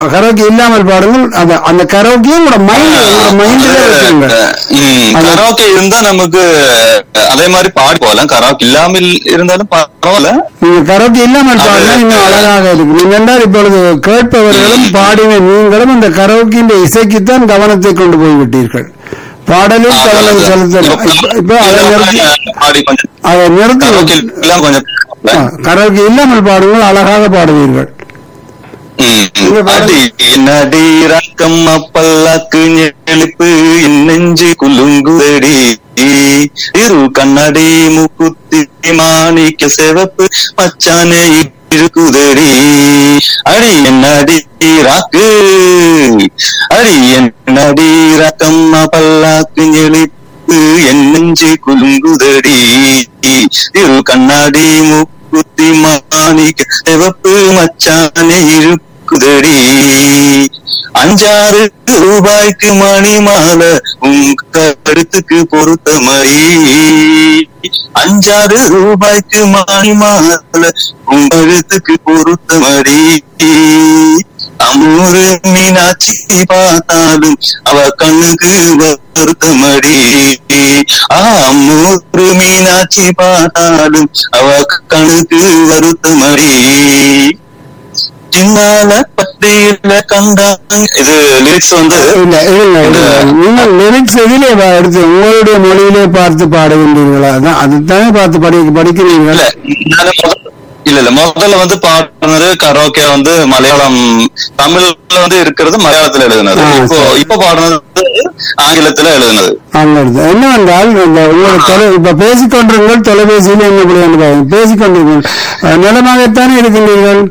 Karaoke இல்லாமல் பாடுங்கள் அந்த அந்த கரோக்கியும் உங்களோட மைண்ட் உங்களோட மைண்ட்ல வச்சுங்க ம், அது- கராோகே இருந்தா நமக்கு அஹ், அதே மாதிரி பாடி போகலாம் கராோகே இல்லாமல் இருந்தாலும் பரவாயில்ல நீங்க கரோக்கி இல்லாமல் பாடினா இன்னும் அழகாக இருக்கு நீங்க என்றால் இப்பொழுது கேட்பவர்களும் பாடின நீங்களும் இந்த கரோக்கியின் இசைக்குத்தான் கவனத்தை கொண்டு போய் விட்டீர்கள் பாடலில் கவனம் செலுத்தலாம் இப்ப- இப்ப அதை நிறுத்தி பாடி கொஞ்சம் அதை நிறுத்தி கராோகே எல்லாம் கொஞ்சம் ஆ, கரோக்கி இல்லாமல் பாடுங்கள் அழகாக பாடுவீர்கள் ம், நீங்க பாடு. அடி நடி ரக்கம் பல்லாக்கு எழுப்பு நெஞ்சு குலுங்குதடி இரு கண்ணாடி முக்குத்தி மாணிக்க சிவப்பு மச்சானே இருக்குதடி அடி என்னடி ராக்கு அடி என்னடி ரக்கம் பல்லாக்கு எழுப்பு என் நெஞ்சு குலுங்குதடி இரு கண்ணாடி முக்குத்தி மாணிக்க சிவப்பு மச்சானே இருக்குதடி அஞ்சாறு ரூபாய்க்கு மணி மாலை உன் கருத்துக்கு பொறுத்த மாதிரி அஞ்சாறு ரூபாய்க்கு மணி மாலை உன் கழுத்துக்கு பொறுத்த மாதிரி அம்மூரு மீனாட்சி பார்த்தாலும் அவ கண்ணுக்கு வருத்தமடி அம்மூரு மீனாட்சி பார்த்தாலும் அவ கண்ணுக்கு வருத்தமடி சின்னால பட்டியல கண்டாங்க இது லிரிக்ஸ் வந்து இல்ல இல்ல இல்ல நீங்கள் லிரிக்ஸ் எதிலே பா- எடுத்து உங்களுடைய மொழியிலே பார்த்து பாடுகின்றீர்களா அதான் அதுதானே பார்த்து படி படிக்கிறீர்கள் இல்ல நானு முதல்ல- இல்ல இல்ல முதல்ல வந்து பாடுனது கரோக்கே வந்து மலையாளம் தமிழ்ல வந்து இருக்கிறது மலையாளத்துல எழுதுனது ஆ, இப்போ சரி. இப்ப பாடுனது வந்து ஆங்கிலத்துல எழுதுனது அங்கிருந்து என்னவென்றால் இந்த உங்களோட தொலை இப்ப பேசிக்கொண்டிருங்கள் தொலைபேசியில் என்ன முடியாது பேசிக்கொண்டிருங்கள் அஹ், நலமாகத்தானே இருக்கின்றீர்கள்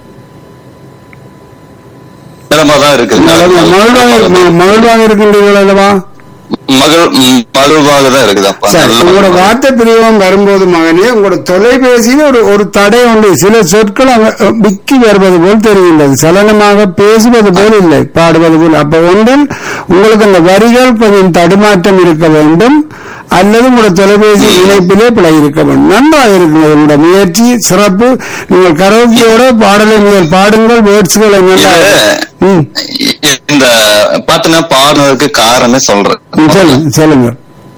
நிலமா தான் இருக்கு நலமா- மகிழ்வாக ம- மகிழ்வாக இருக்கின்றீர்கள் அல்லவா மகள் ம், மகிழ்வாக தான் இருக்குது அப்பா சரி நல்ல உங்களோட மகிழ்வா. வார்த்தை பிரிவம் வரும்போது மகனே உங்களோட தொலைபேசியில் ஒரு ஒரு தடை உண்டு சில சொற்கள் அங்க, அஹ், விக்கி வருவது போல் தெரிகின்றது சலனமாக பேசுவது போல் இல்லை பாடுவது போல் அப்ப ஒன்றில் உங்களுக்கு அந்த வரிகள் கொஞ்சம் தடுமாற்றம் இருக்க வேண்டும் அல்லது உங்களோட தொலைபேசி இணைப்பிலே பிழை இருக்க வேண்டும் நன்றாக இருக்கிறது உங்களோட முயற்சி சிறப்பு நீங்கள் கரோக்கியோட பாடலை நீங்கள் பாடுங்கள் வேர்ட்ஸ்களை நன்றாக ம் இந்த பாட்டுனா பாடுனதுக்கு காரணமே சொல்றேன் ம், சொல்லுங்க சொல்லுங்க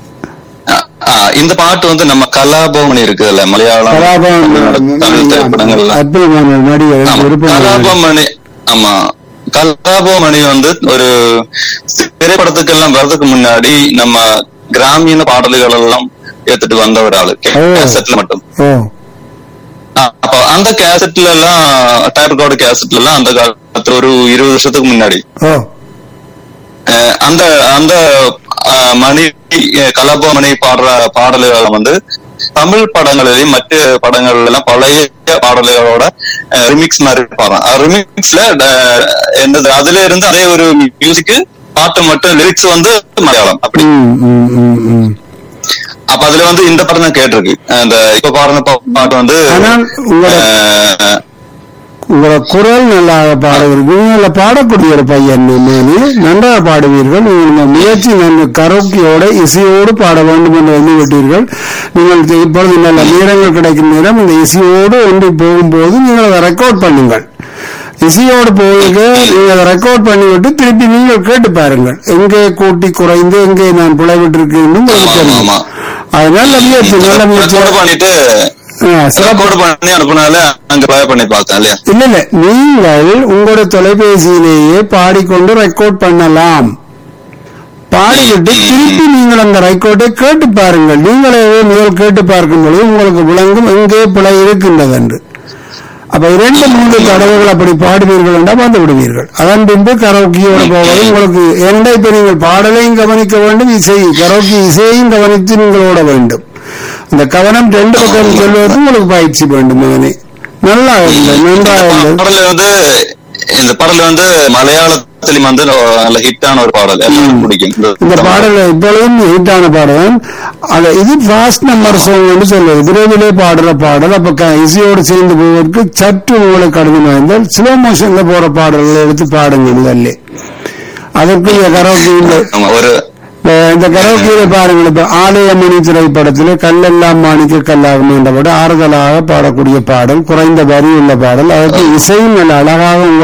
ஆ, இந்த பாட்டு வந்து நம்ம கலாபவனி இருக்குதுல்ல மலையாளம் கலாபம் தமிழ் திரைப்படங்கள்ல அற்புதமான நடிகர் ஆமா, விருப்பம் கலாபமணி ஆமா கலாபமணி வந்து ஒரு திரைப்படத்துக்கு எல்லாம் வர்றதுக்கு முன்னாடி நம்ம கிராமிய பாடல்கள் எல்லாம் ஏத்துட்டு வந்த ஒரு ஆளு ஓ. கேசட்ல மட்டும் ஓ ஆ, அப்ப அந்த கேசட்ல எல்லாம் டயர் கார்டு கேசட்ல எல்லாம் அந்த காலத்துல ஒரு இருபது வருஷத்துக்கு முன்னாடி ஓ அஹ் அந்த அந்த அஹ், மணி அஹ், கலாபமணி பாடுற பாடல்களை வந்து தமிழ் படங்களிலையும் மற்ற படங்கள்ல எல்லாம் பழைய பாடல்களோட ரிமிக்ஸ் மாதிரி பாடுறான் ரிமிக்ஸ்ல என்னது அதுல இருந்து அதே ஒரு மியூசிக் பாட்டு மட்டும் லிரிக்ஸ் வந்து மலையாளம் அப்படி ம், ம், ம், ம். அப்ப அதுல வந்து இந்த படம் தான் கேட்டிருக்கு அந்த இப்ப பாடுற பா- பாட்டு வந்து ஆனால் உங்களோட அஹ், உங்களோட குரல் நல்லாக பாடுவீர்கள் நீங்கள பாடக்கூடிய ஒரு பையன் மேனி நன்றாக பாடுவீர்கள் உங்களுடைய முயற்சி நல்ல கரோக்கியோட இசையோடு பாட வேண்டும் என்று எண்ணி விட்டீர்கள் நீங்கள் இது இப்பொழுது நல்ல நேரங்கள் கிடைக்கும் நேரம் இந்த இசையோடு ஒன்றி போகும்போது நீங்கள் அதை ரெக்கார்ட் பண்ணுங்கள் இசையோடு போக நீங்கள் அதை ரெக்கார்ட் பண்ணிவிட்டு திருப்பி நீங்கள் கேட்டு பாருங்கள் எங்கே கூட்டி குறைந்து எங்கே நான் பிழைவிட்டிருக்கேன் உங்களுக்கு ஆமா, தெரியும் ஆமா. அது நல்ல முயற்சி நல்ல முயற்சி record பண்ணிட்டு ஆ, சிறப்பு ரெக்கார்ட் பண்ணி அனுப்புனால அங்க ப்ளே பண்ணி பார்த்தேன் இல்லையா இல்ல இல்ல நீங்கள் உங்களோட தொலைபேசியிலேயே பாடிக்கொண்டு ரெக்கார்ட் பண்ணலாம் பாடிவிட்டு திருப்பி நீங்கள் அந்த ரெக்கார்டை கேட்டு பாருங்கள் நீங்களே முதல் கேட்டு பார்க்கும் பொழுது உங்களுக்கு விளங்கும் எங்கே பிழை இருக்கின்றது என்று அப்ப இரண்டு மூன்று தடவைகள் அப்படி பாடுவீர்கள் என்றால் வந்து விடுவீர்கள் அதன் பின்பு கரோக்கியோடு போவது உங்களுக்கு எந்த இப்ப நீங்கள் பாடலையும் கவனிக்க வேண்டும் இசை கரோக்கி இசையையும் கவனித்து நீங்கள் ஓட வேண்டும் அந்த கவனம் ரெண்டு பக்கம் செல்வது உங்களுக்கு பயிற்சி வேண்டும் மகனே நல்லா இருந்தது நன்றாக இருந்தது பாடல் வந்து இந்த பாடல் வந்து மலையாளத்திலும் வந்து நல்ல ஹிட்டான ஒரு பாடல் எல்லாருக்கும் பிடிக்கும் இந்த பாடல் இப்பொழுதும் ஹிட்டான பாடல் அது இது ஃபாஸ்ட் நம்பர் சாங் சொல்வது விரைவிலே பாடுற பாடல் அப்ப க- இசையோடு சேர்ந்து போவதற்கு சற்று உங்களுக்கு கடினமாக இருந்தால் ஸ்லோ மோஷன்ல போற பாடல்களை எடுத்து பாடுங்க முதல்ல அதற்கு இந்த கரோக்கி இந்த- ஆமா, ஒரு இந்த கரோக்கியில பாருங்கள் இப்ப ஆலயமணி திரைப்படத்திலே கல்லெல்லாம் மாணிக்க கல்லாகும் என்ற பாடல் ஆறுதலாக பாடக்கூடிய பாடல் குறைந்த வரி உள்ள பாடல் அதற்கு இசையும் நல்ல அழகாக